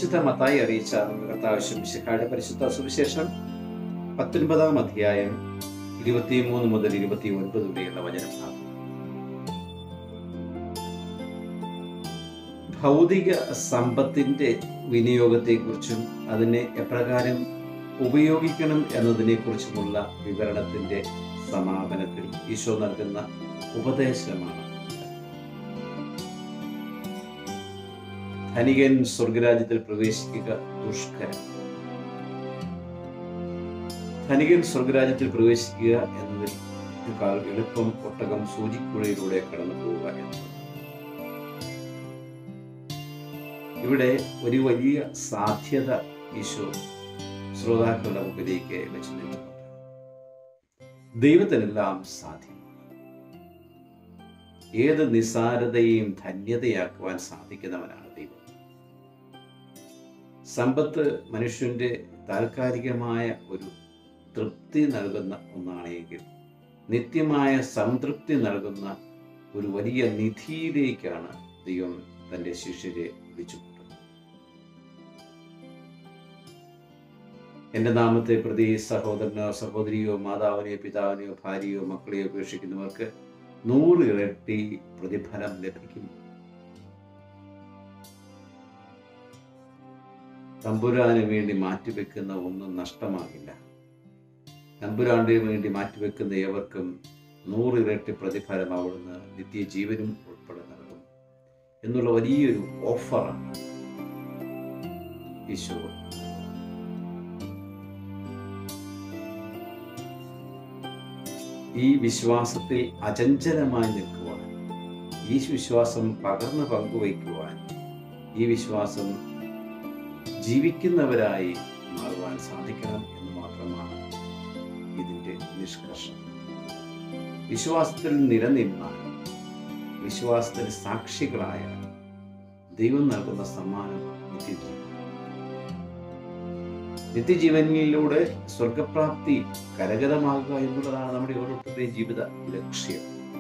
വിശുദ്ധ മത്തായി അറിയിച്ച നമ്മുടെ കർത്താവശ്യം വിശുദ്ധായുടെ പരിശുദ്ധ സുവിശേഷം പത്തൊൻപതാം അധ്യായം ഇരുപത്തിമൂന്ന് മുതൽ ഇരുപത്തി ഒൻപത് വരെയുള്ള വചനഭാഗം ഭൗതിക സമ്പത്തിന്റെ വിനിയോഗത്തെക്കുറിച്ചും അതിനെ എപ്രകാരം ഉപയോഗിക്കണം എന്നതിനെക്കുറിച്ചുമുള്ള വിവരണത്തിന്റെ സമാപനത്തിൽ ഈശോ നൽകുന്ന ഉപദേശമാണ് ധനികൻ സ്വർഗരാജ്യത്തിൽ പ്രവേശിക്കുക ദുഷ്കരം ധനികൻ സ്വർഗരാജ്യത്തിൽ പ്രവേശിക്കുക എന്നതിൽ എളുപ്പം ഒട്ടകം സൂചിക്കുഴയിലൂടെ കടന്നു പോവുക എന്നത് ഇവിടെ ഒരു വലിയ സാധ്യത ഈശോ ശ്രോതാക്കളുടെ മുമ്പിലേക്ക് വെച്ച് നിൽക്കുന്നുണ്ട് ദൈവത്തിനെല്ലാം സാധ്യമാണ് ഏത് നിസാരതയെയും ധന്യതയാക്കുവാൻ സാധിക്കുന്നവനാണ് ദൈവം സമ്പത്ത് മനുഷ്യന്റെ താൽക്കാലികമായ ഒരു തൃപ്തി നൽകുന്ന ഒന്നാണെങ്കിൽ നിത്യമായ സംതൃപ്തി നൽകുന്ന ഒരു വലിയ നിധിയിലേക്കാണ് ദൈവം തൻ്റെ ശിഷ്യരെ വിളിച്ചുകൊണ്ടത് എൻ്റെ നാമത്തെ പ്രതി സഹോദരനോ സഹോദരിയോ മാതാവിനെയോ പിതാവിനെയോ ഭാര്യയോ മക്കളെയോ ഉപേക്ഷിക്കുന്നവർക്ക് നൂറ് ഇരട്ടി പ്രതിഫലം ലഭിക്കും തമ്പുരാന് വേണ്ടി മാറ്റിവെക്കുന്ന ഒന്നും നഷ്ടമാകില്ല തമ്പുരാന്റെ വേണ്ടി മാറ്റിവെക്കുന്ന ഏവർക്കും നൂറ് ഇരട്ടി പ്രതിഫലം അവിടുന്ന് നിത്യജീവനും ഉൾപ്പെടെ നൽകും എന്നുള്ള വലിയൊരു ഓഫറാണ് ഈശോ ഈ വിശ്വാസത്തിൽ അചഞ്ചലമായി നിൽക്കുവാൻ ഈ വിശ്വാസം പകർന്ന് പങ്കുവയ്ക്കുവാൻ ഈ വിശ്വാസം ജീവിക്കുന്നവരായി മാറുവാൻ സാധിക്കണം എന്ന് മാത്രമാണ് ഇതിൻ്റെ നിഷ്കർഷം വിശ്വാസത്തിൽ നിലനിന്നാൽ വിശ്വാസത്തിൽ സാക്ഷികളായ ദൈവം നൽകുന്ന സമ്മാനം നിത്യജീവൻ നിത്യജീവനിലൂടെ സ്വർഗപ്രാപ്തി കരഗതമാകുക എന്നുള്ളതാണ് നമ്മുടെ ഓരോരുത്തരുടെയും ജീവിത ലക്ഷ്യം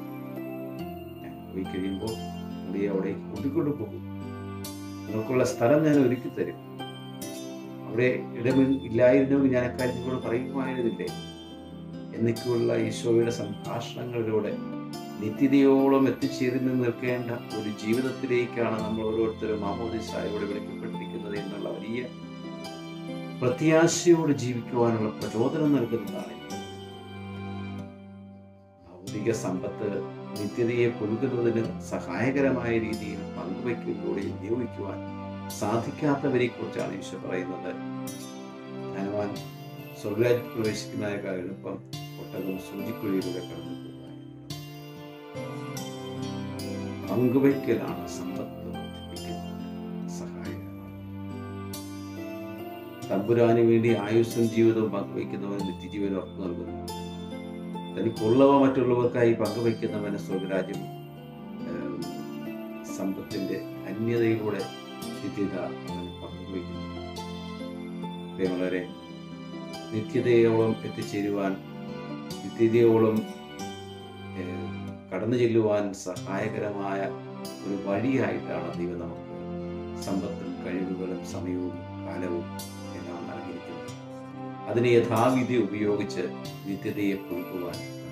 പോയി കഴിയുമ്പോൾ പുള്ളിയെ അവിടെ കൂട്ടിക്കൊണ്ടു പോകും നിങ്ങൾക്കുള്ള സ്ഥലം ഞാൻ ഒരുക്കി തരും അവിടെ ഇടമിൽ ഇല്ലായിരുന്നെങ്കിൽ ഞാൻ അക്കാര്യത്തിലൂടെ പറയുമായിരുന്നില്ലേ എന്നൊക്കെയുള്ള ഈശോയുടെ സംഭാഷണങ്ങളിലൂടെ നിത്യതയോളം എത്തിച്ചേർന്ന് നിൽക്കേണ്ട ഒരു ജീവിതത്തിലേക്കാണ് നമ്മൾ ഓരോരുത്തരും മാമോദിസായോടെ വിളിക്കപ്പെട്ടിരിക്കുന്നത് എന്നുള്ള വലിയ പ്രത്യാശയോട് ജീവിക്കുവാനുള്ള പ്രചോദനം നൽകുന്നതാണ് ഭൗതിക സമ്പത്ത് നിത്യതയെ പുലുകുന്നതിന് സഹായകരമായ രീതിയിൽ പങ്കുവയ്ക്കലിലൂടെ ഉപയോഗിക്കുവാൻ സാധിക്കാത്തവരെ കുറിച്ചാണ് ഈശോ പറയുന്നത് ധനവാൻ സ്വർഗരാജ്യത്തിൽ പ്രവേശിക്കുന്നതിനേക്കാൾ എളുപ്പം ഒട്ടകം സൂചിക്കുഴിയിലൂടെ കടന്നു പോകുക പങ്കുവയ്ക്കലാണ് സമ്പത്ത് സഹായകരമാണ് തമ്പുരാന് വേണ്ടി ആയുസ്സും ജീവിതവും പങ്കുവയ്ക്കുന്നവൻ നിത്യജീവൻ ഉറപ്പു നൽകുന്നു തനിക്കുള്ളവ മറ്റുള്ളവർക്കായി പങ്കുവയ്ക്കുന്നവന് സ്വർഗരാജ്യം സമ്പത്തിന്റെ ധന്യതയിലൂടെ നിത്യത അവൻ പങ്കുവയ്ക്കുന്നു വളരെ നിത്യതയോളം എത്തിച്ചേരുവാൻ നിത്യതയോളം കടന്നു ചെല്ലുവാൻ സഹായകരമായ ഒരു വഴിയായിട്ടാണ് ദൈവം നമുക്ക് സമ്പത്തും കഴിവുകളും സമയവും കാലവും എല്ലാം നൽകിയിരിക്കുന്നത് അതിനെ യഥാവിധി ഉപയോഗിച്ച് നിത്യതയെ പുൽക്കുവാൻ